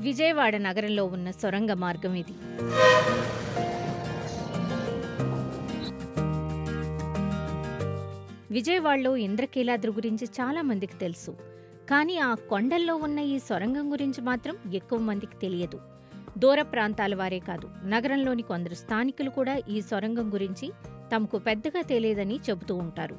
విజయవాడ నగరంలో ఉన్న సొరంగ మార్గం ఇది విజయవాడలో ఇంద్రకీలాద్రి గురించి చాలా మందికి తెలుసు కానీ ఆ కొండల్లో ఉన్న ఈ సొరంగం గురించి మాత్రం ఎక్కువ మందికి తెలియదు దూర ప్రాంతాల వారే కాదు నగరంలోని కొందరు స్థానికులు కూడా ఈ సొరంగం గురించి తమకు పెద్దగా తెలియదని చెబుతూ ఉంటారు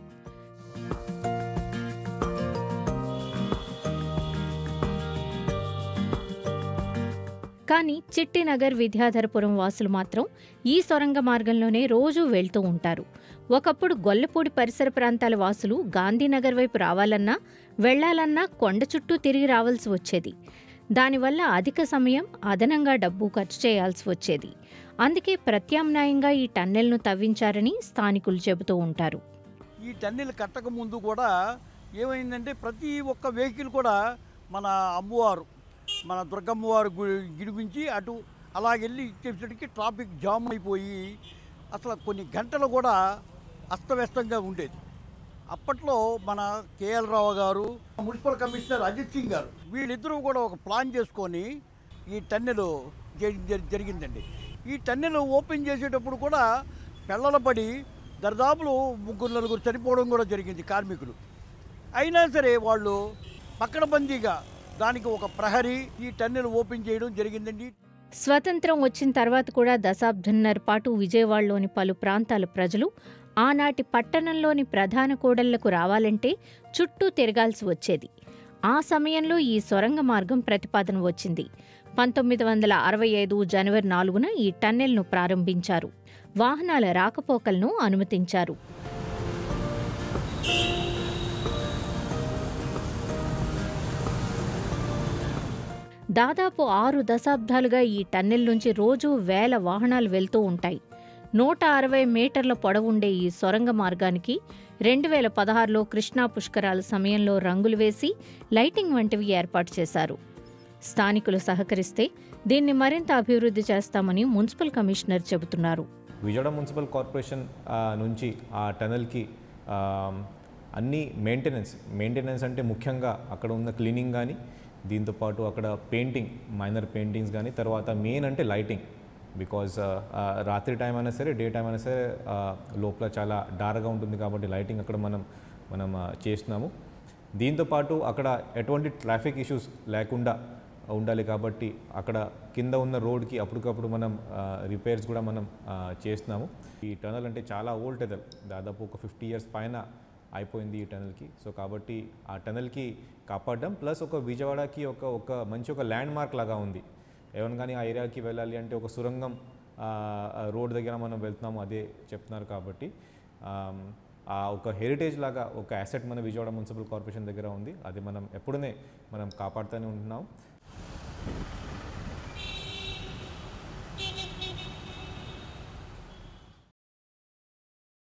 కానీ చిట్టినగర్ విద్యాధరపురం వాసులు మాత్రం ఈ సొరంగ మార్గంలోనే రోజూ వెళ్తూ ఉంటారు ఒకప్పుడు గొల్లపూడి పరిసర ప్రాంతాల వాసులు గాంధీనగర్ వైపు రావాలన్నా వెళ్లాలన్నా కొండ చుట్టూ తిరిగి రావాల్సి వచ్చేది దానివల్ల అధిక సమయం అదనంగా డబ్బు ఖర్చు చేయాల్సి వచ్చేది అందుకే ప్రత్యామ్నాయంగా ఈ టన్నెల్ను తవ్వించారని స్థానికులు చెబుతూ ఉంటారు ఈ టన్నెల్ కట్టక ముందు కూడా ఏమైందంటే ప్రతి ఒక్క వెహికల్ కూడా మన అమ్మవారు మన దుర్గమ్మవారు గుడి గిడి నుంచి అటు అలాగెళ్ళి ఇచ్చేసరికి ట్రాఫిక్ జామ్ అయిపోయి అసలు కొన్ని గంటలు కూడా అస్తవ్యస్తంగా ఉండేది అప్పట్లో మన కేఎల్ రావు గారు మున్సిపల్ కమిషనర్ అజిత్ సింగ్ గారు వీళ్ళిద్దరూ కూడా ఒక ప్లాన్ చేసుకొని ఈ టన్నెల్ జరి- జరి- జరిగిందండి ఈ టన్నెల్ ఓపెన్ చేసేటప్పుడు కూడా పెళ్ళల పడి దరిదాపులు ముగ్గురు నలుగురు చనిపోవడం కూడా జరిగింది కార్మికులు అయినా సరే వాళ్ళు పక్కడబందీగా దానికి ఒక ప్రహరీ ఈ టన్నెల్ ఓపెన్ చేయడం జరిగిందండి స్వతంత్రం వచ్చిన తర్వాత కూడా దశాబ్దంన్నర పాటు విజయవాడలోని పలు ప్రాంతాల ప్రజలు ఆనాటి పట్టణంలోని ప్రధాన కూడళ్లకు రావాలంటే చుట్టూ తిరగాల్సి వచ్చేది ఆ సమయంలో ఈ సొరంగ మార్గం ప్రతిపాదన వచ్చింది పంతొమ్మిది వందల అరవై ఐదు జనవరి నాలుగున ఈ టన్నెల్ను ప్రారంభించారు వాహనాల రాకపోకలను అనుమతించారు దాదాపు ఆరు దశాబ్దాలుగా ఈ టన్నెల్ నుంచి రోజూ వేల వాహనాలు వెళ్తూ ఉంటాయి నూట అరవై మీటర్ల పొడవుండే ఈ సొరంగ మార్గానికి రెండు వేల పదహారులో కృష్ణా పుష్కరాల సమయంలో రంగులు వేసి లైటింగ్ వంటివి ఏర్పాటు చేశారు స్థానికులు సహకరిస్తే దీన్ని మరింత అభివృద్ధి చేస్తామని మున్సిపల్ కమిషనర్ చెబుతున్నారు విజయవాడ మున్సిపల్ కార్పొరేషన్ ఆ, నుంచి ఆ టనల్కి ఆ, అన్ని మెయింటెనెన్స్ మెయింటెనెన్స్ అంటే ముఖ్యంగా అక్కడ ఉన్న క్లీనింగ్ కానీ దీంతోపాటు అక్కడ పెయింటింగ్ మైనర్ పెయింటింగ్స్ కానీ తర్వాత మెయిన్ అంటే లైటింగ్ బికాజ్ రాత్రి టైం అయినా సరే డే టైం అయినా సరే ఆ, లోపల చాలా డార్క్గా ఉంటుంది కాబట్టి లైటింగ్ అక్కడ మనం మనం ఆ, చేస్తున్నాము దీంతోపాటు అక్కడ ఎటువంటి ట్రాఫిక్ ఇష్యూస్ లేకుండా ఉండాలి కాబట్టి అక్కడ కింద ఉన్న రోడ్కి అప్పటికప్పుడు మనం రిపేర్స్ కూడా మనం ఆ, చేస్తున్నాము ఈ టనల్ అంటే చాలా ఓల్డ్ టనల్ దాదాపు ఒక ఫిఫ్టీ ఇయర్స్ పైన అయిపోయింది ఈ టనల్కి సో కాబట్టి ఆ టనల్కి కాపాడడం ప్లస్ ఒక విజయవాడకి ఒక ఒక మంచి ఒక ల్యాండ్ మార్క్ లాగా ఉంది ఎవరిని కానీ ఆ ఏరియాకి వెళ్ళాలి అంటే ఒక సురంగం ఆ, ఆ రోడ్ దగ్గర మనం వెళ్తున్నాము అదే చెప్తున్నారు కాబట్టి ఆమ్, ఆ ఒక హెరిటేజ్ లాగా ఒక అసెట్ మన విజయవాడ మున్సిపల్ కార్పొరేషన్ దగ్గర ఉంది అది మనం ఎప్పుడునే మనం కాపాడుతూనే ఉంటున్నాం